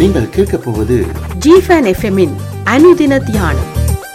நீங்கள் கேட்கப் போவது ஜிஃபன் எஃப்எம்மின் அனுதின தியானம்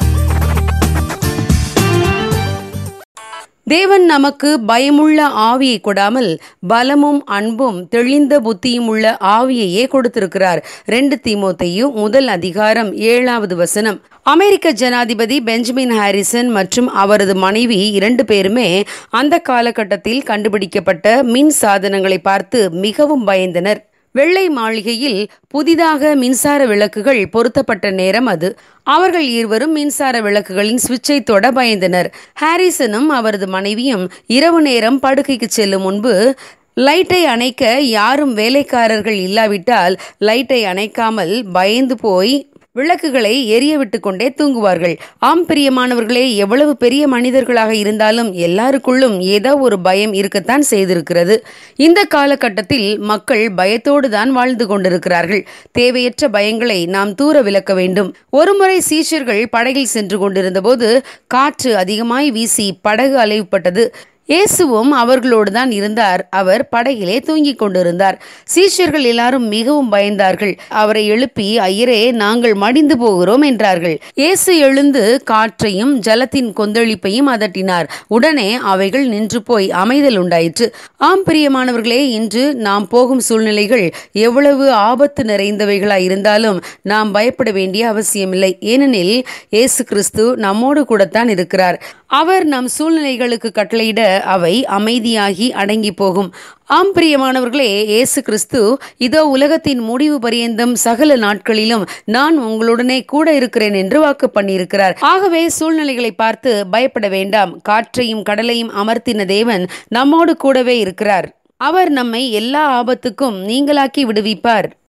தேவன் நமக்கு பயமுள்ள ஆவியை கொடாமல் பலமும் அன்பும் தெளிந்த புத்தியும் உள்ள ஆவியையே கொடுத்திருக்கிறார் ரெண்டு தீமோத்தேயு முதல் அதிகாரம் ஏழாவது வசனம் அமெரிக்க ஜனாதிபதி பெஞ்சமின் ஹாரிசன் மற்றும் அவரது மனைவி இரண்டு பேருமே அந்த காலகட்டத்தில் கண்டுபிடிக்கப்பட்ட மின் சாதனங்களை பார்த்து மிகவும் பயந்தனர் வெள்ளை மாளிகையில் புதிதாக மின்சார விளக்குகள் பொருத்தப்பட்ட நேரம் அது அவர்கள் இருவரும் மின்சார விளக்குகளின் சுவிட்சை தொட பயந்தனர் ஹாரிசனும் அவரது மனைவியும் இரவு நேரம் படுக்கைக்கு செல்லும் முன்பு லைட்டை அணைக்க யாரும் வேலைக்காரர்கள் இல்லாவிட்டால் லைட்டை அணைக்காமல் பயந்து போய் விளக்குகளை எரிய விட்டு கொண்டே தூங்குவார்கள் ஆம் பிரியமானவர்களே எவ்வளவு பெரிய மனிதர்களாக இருந்தாலும் எல்லாருக்குள்ளும் ஏதோ ஒரு பயம் இருக்கத்தான் செய்திருக்கிறது இந்த காலகட்டத்தில் மக்கள் பயத்தோடு தான் வாழ்ந்து கொண்டிருக்கிறார்கள் தேவையற்ற பயங்களை நாம் தூர விலக்க வேண்டும் ஒருமுறை சீஷர்கள் படகில் சென்று கொண்டிருந்தபோது காற்று அதிகமாய் வீசி படகு அலைவுபட்டது இயேசுவும் அவர்களோடு தான் இருந்தார் அவர் படகிலே தூங்கிக் கொண்டிருந்தார் சீஷர்கள் எல்லாரும் மிகவும் பயந்தார்கள் அவரை எழுப்பி ஐயரே நாங்கள் மடிந்து போகிறோம் என்றார்கள் இயேசு எழுந்து காற்றையும் ஜலத்தின் கொந்தளிப்பையும் அதட்டினார் உடனே அவைகள் நின்று போய் அமைதல் உண்டாயிற்று ஆம் பிரியமானவர்களே இன்று நாம் போகும் சூழ்நிலைகள் எவ்வளவு ஆபத்து நிறைந்தவைகளாய் இருந்தாலும் நாம் பயப்பட வேண்டிய அவசியமில்லை ஏனெனில் இயேசு கிறிஸ்து நம்மோடு கூடத்தான் இருக்கிறார் அவர் நம் சூழ்நிலைகளுக்கு கட்டளையிட அவை அமைதியாகி அடங்கி போகும் ஆம் பிரியமானவர்களே இயேசு கிறிஸ்து இதோ உலகத்தின் முடிவு பரியந்தம் சகல நாட்களிலும் நான் உங்களுடனே கூட இருக்கிறேன் என்று வாக்கு பண்ணியிருக்கிறார் ஆகவே சூழ்நிலைகளை பார்த்து பயப்பட வேண்டாம் காற்றையும் கடலையும் அமர்த்தின தேவன் நம்மோடு கூடவே இருக்கிறார் அவர் நம்மை எல்லா ஆபத்துக்கும் நீங்களாக்கி விடுவிப்பார்